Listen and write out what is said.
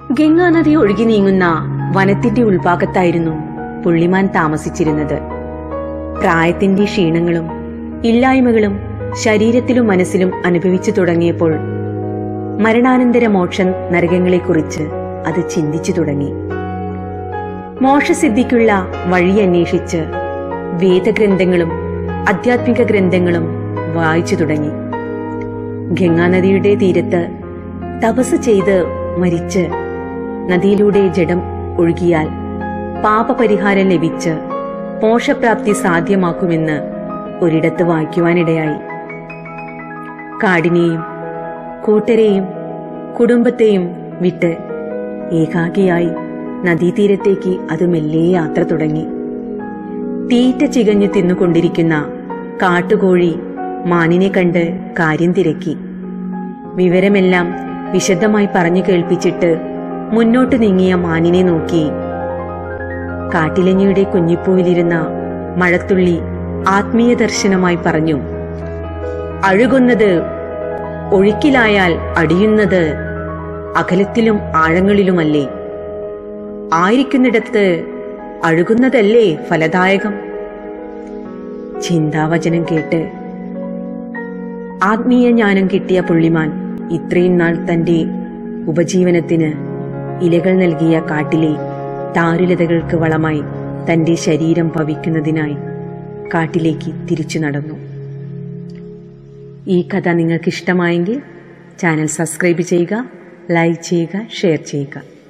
ഗംഗാനദി ഒഴുകി നീങ്ങുന്ന വനത്തിന്റെ ഉൾഭാഗത്തായിരുന്നു പുള്ളിമാൻ താമസിച്ചിരുന്നത് പ്രായത്തിന്റെ ക്ഷീണങ്ങളും ഇല്ലായ്മകളും ശരീരത്തിലും മനസ്സിലും അനുഭവിച്ചു തുടങ്ങിയപ്പോൾ മരണാനന്തര മോക്ഷ നരകങ്ങളെക്കുറിച്ച് അത് ചിന്തിച്ചു തുടങ്ങി മോക്ഷസിദ്ധിക്കുള്ള വഴി അന്വേഷിച്ച് വേദഗ്രന്ഥങ്ങളും ആധ്യാത്മിക ഗ്രന്ഥങ്ങളും വായിച്ചു തുടങ്ങി ഗംഗാനദിയുടെ തീരത്ത് തപസ് ചെയ്ത് മരിച്ച് നദിയിലൂടെ ജഡം ഒഴുകിയാൽ പാപപരിഹാരം ലഭിച്ച് മോക്ഷപ്രാപ്തി സാധ്യമാക്കുമെന്ന് ഒരിടത്ത് വായിക്കുവാനിടയായി കാടിനെയും കൂട്ടരെയും കുടുംബത്തെയും വിട്ട് ഏകാകിയായി നദീതീരത്തേക്ക് അത് മെല്ലെ യാത്ര തുടങ്ങി തീറ്റ ചികഞ്ഞു തിന്നുകൊണ്ടിരിക്കുന്ന കാട്ടുകോഴി മാനിനെ കണ്ട് കാര്യം തിരക്കി വിവരമെല്ലാം വിശദമായി പറഞ്ഞു കേൾപ്പിച്ചിട്ട് മുന്നോട്ട് നീങ്ങിയ മാനിനെ നോക്കി കാട്ടിലഞ്ഞിയുടെ കുഞ്ഞിപ്പൂവിലിരുന്ന മഴത്തുള്ളി ആത്മീയ ദർശനമായി പറഞ്ഞു അഴുകുന്നത് ഒഴുക്കിലായാൽ അടിയുന്നത് അകലത്തിലും ആഴങ്ങളിലുമല്ലേ ആയിരിക്കുന്നിടത്ത് അഴുകുന്നതല്ലേ ഫലദായകം ചിന്താവചനം കേട്ട് ആത്മീയ ജ്ഞാനം കിട്ടിയ പുള്ളിമാൻ ഇത്രയും നാൾ തന്റെ ഉപജീവനത്തിന് ഇലകൾ നൽകിയ കാട്ടിലെ താരുലതകൾക്ക് വളമായി തന്റെ ശരീരം ഭവിക്കുന്നതിനായി കാട്ടിലേക്ക് തിരിച്ചു നടന്നു ഈ കഥ നിങ്ങൾക്ക് ഇഷ്ടമായെങ്കിൽ ചാനൽ സബ്സ്ക്രൈബ് ചെയ്യുക ലൈക്ക് ചെയ്യുക ഷെയർ ചെയ്യുക